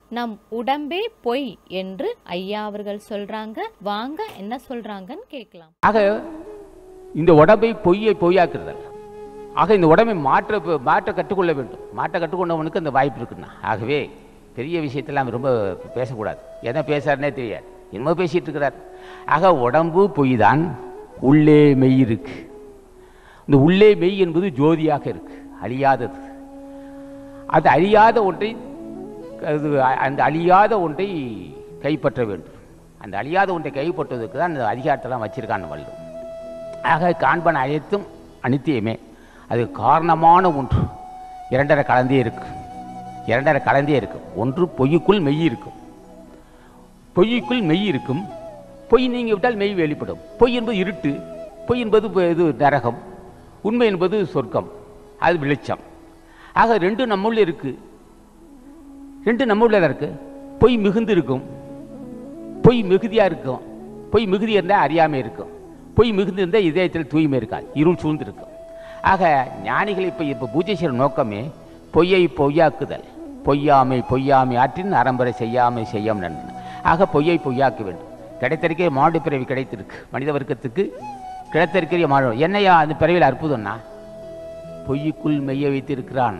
நம் உடம்பே பொய் என்று ஐயா அவர்கள் சொல்றாங்க வாங்க என்ன சொல்றாங்கன்னு கேட்கலாம் ஆக இந்த உடம்பை பொய்யை பொய்யாக்குறதல் ஆக இந்த உடம்பை மாற்ற மாற்ற கற்றுக்கொள்ள வேண்டும் மாற்ற கற்றுக்கொண்டவனுக்கு அந்த வாய்ப்பு இருக்குண்ணா ஆகவே பெரிய விஷயத்தெல்லாம் ரொம்ப பேசக்கூடாது எதை பேசுறாருனே தெரியாது என்னமோ பேசிட்டு இருக்கிறார் ஆக உடம்பு பொய் தான் உள்ளே மெய் இருக்கு இந்த உள்ளே மெய் என்பது ஜோதியாக இருக்கு அழியாதது அது அழியாத ஒன்றை அது அந்த அழியாத ஒன்றை கைப்பற்ற வேண்டும் அந்த அழியாத ஒன்றை கைப்பற்றுவதற்கு தான் அந்த அதிகாரத்தெல்லாம் வச்சிருக்கான் வள்ளுவன் ஆக காண்பன அனைத்தும் அனித்தியமே அது காரணமான ஒன்று இரண்டரை கலந்தே இருக்கு இரண்டரை கலந்தே இருக்கும் ஒன்று பொய்யுக்குள் மெய் இருக்கும் பொய்யுக்குள் மெய் இருக்கும் பொய் நீங்கி விட்டால் மெய் வெளிப்படும் பொய் என்பது இருட்டு பொய் என்பது ப- இது நரகம் உண்மை என்பது சொர்க்கம் அது வெளிச்சம் ஆக ரெண்டும் நம்முள்ள இருக்கு ரெண்டு நம்முள்ள தான் இருக்கு பொய் மிகுந்து இருக்கும் பொய் மிகுதியாக இருக்கும் பொய் மிகுதி இருந்தால் அறியாமை இருக்கும் பொய் மிகுந்து இருந்தால் இதயத்தில் தூய்மை இருக்காது இருள் சூழ்ந்து இருக்கும் ஆக ஞானிகள் இப்போ இப்போ பூஜை செய்கிற நோக்கமே பொய்யை பொய்யாக்குதல் பொய்யாமை பொய்யாமை ஆற்றின் அறம்பரை செய்யாமை செய்யாம நன்றன ஆக பொய்யை பொய்யாக்க வேண்டும் கிடைத்திருக்கிற மாடு பிறவி கிடைத்திருக்கு மனித வர்க்கத்துக்கு கிடைத்திருக்கிற மாடு என்னையா அந்த பிறவியில் அற்புதம்னா பொய்யுக்குள் மெய்யை வைத்திருக்கிறான்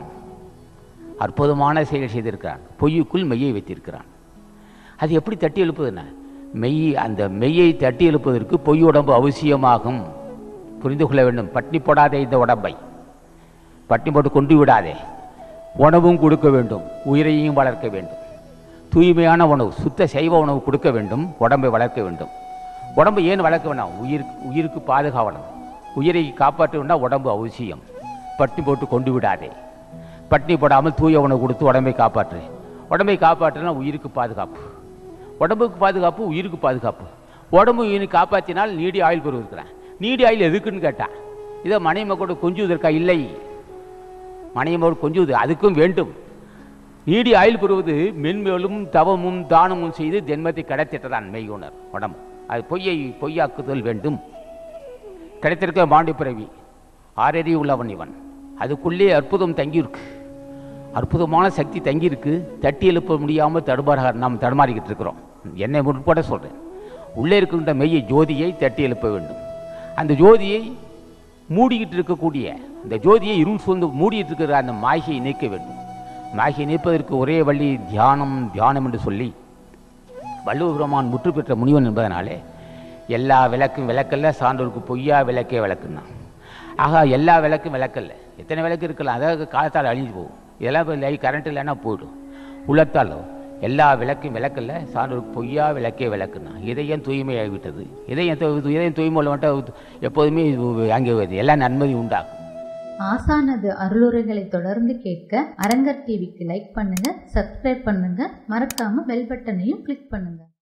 அற்புதமான செயல் செய்திருக்கிறான் பொய்யுக்குள் மெய்யை வைத்திருக்கிறான் அது எப்படி தட்டி எழுப்புதுன்னா மெய் அந்த மெய்யை தட்டி எழுப்புவதற்கு பொய் உடம்பு அவசியமாகும் புரிந்து கொள்ள வேண்டும் பட்டினி போடாதே இந்த உடம்பை பட்டினி போட்டு கொண்டு விடாதே உணவும் கொடுக்க வேண்டும் உயிரையும் வளர்க்க வேண்டும் தூய்மையான உணவு சுத்த சைவ உணவு கொடுக்க வேண்டும் உடம்பை வளர்க்க வேண்டும் உடம்பை ஏன் வளர்க்க வேண்டாம் உயிருக்கு உயிருக்கு பாதுகாவணும் உயிரை காப்பாற்ற வேண்டாம் உடம்பு அவசியம் பட்டினி போட்டு கொண்டு விடாதே பட்டினி போடாமல் தூய உணவு கொடுத்து உடம்பை காப்பாற்று உடம்பை காப்பாற்றினா உயிருக்கு பாதுகாப்பு உடம்புக்கு பாதுகாப்பு உயிருக்கு பாதுகாப்பு உடம்பு உயிரை காப்பாற்றினால் நீடி ஆயுள் பெறுவதற்கிறேன் நீடி ஆயுள் எதுக்குன்னு கேட்டான் இதை மனைவி கூட கொஞ்சுவதற்கா இல்லை மனைவி கொஞ்சுவது அதுக்கும் வேண்டும் நீடி ஆயுள் பெறுவது மென்மேலும் தவமும் தானமும் செய்து ஜென்மத்தை கிடைத்திட்டதான் மெய்யுணர் உடம்பு அது பொய்யை பொய்யாக்குதல் வேண்டும் கிடைத்திருக்க மாண்டி பிறவி ஆறறி உள்ளவன் இவன் அதுக்குள்ளே அற்புதம் தங்கியிருக்கு அற்புதமான சக்தி தங்கியிருக்கு தட்டி எழுப்ப முடியாமல் தடுமாற நாம் தடுமாறிக்கிட்டு இருக்கிறோம் என்னை முற்பட சொல்கிறேன் உள்ளே இருக்கின்ற மெய்யை ஜோதியை தட்டி எழுப்ப வேண்டும் அந்த ஜோதியை மூடிக்கிட்டு இருக்கக்கூடிய அந்த ஜோதியை இருள் சூழ்ந்து மூடிட்டு இருக்கிற அந்த மாய்கையை நீக்க வேண்டும் மாய்கையை நீப்பதற்கு ஒரே வழி தியானம் தியானம் என்று சொல்லி வள்ளுவ பெருமான் முற்று பெற்ற முனிவன் என்பதனாலே எல்லா விளக்கும் விளக்கல்ல சான்றோருக்கு பொய்யா விளக்கே விளக்குன்னா ஆகா எல்லா விளக்கும் விளக்கல்ல எத்தனை விளக்கு இருக்கலாம் அதாவது காலத்தால் அழிஞ்சு போகும் இதெல்லாம் இப்போ லைட் கரண்ட் இல்லைன்னா போயிடும் உள்ளத்தாலோ எல்லா விளக்கும் விளக்கல்ல சான்றோருக்கு பொய்யா விளக்கே விளக்குன்னா இதயம் தூய்மையாகி விட்டது இதயம் தூ- இதயம் தூய்மை உள்ளவன்ட்ட எப்போதுமே இது அங்கே எல்லாம் நன்மதி உண்டாகும் ஆசானது அருளுரைகளை தொடர்ந்து கேட்க அரங்கர் டிவிக்கு லைக் பண்ணுங்க சப்ஸ்கிரைப் பண்ணுங்க மறக்காம பெல் பட்டனையும் கிளிக் பண்ணுங்க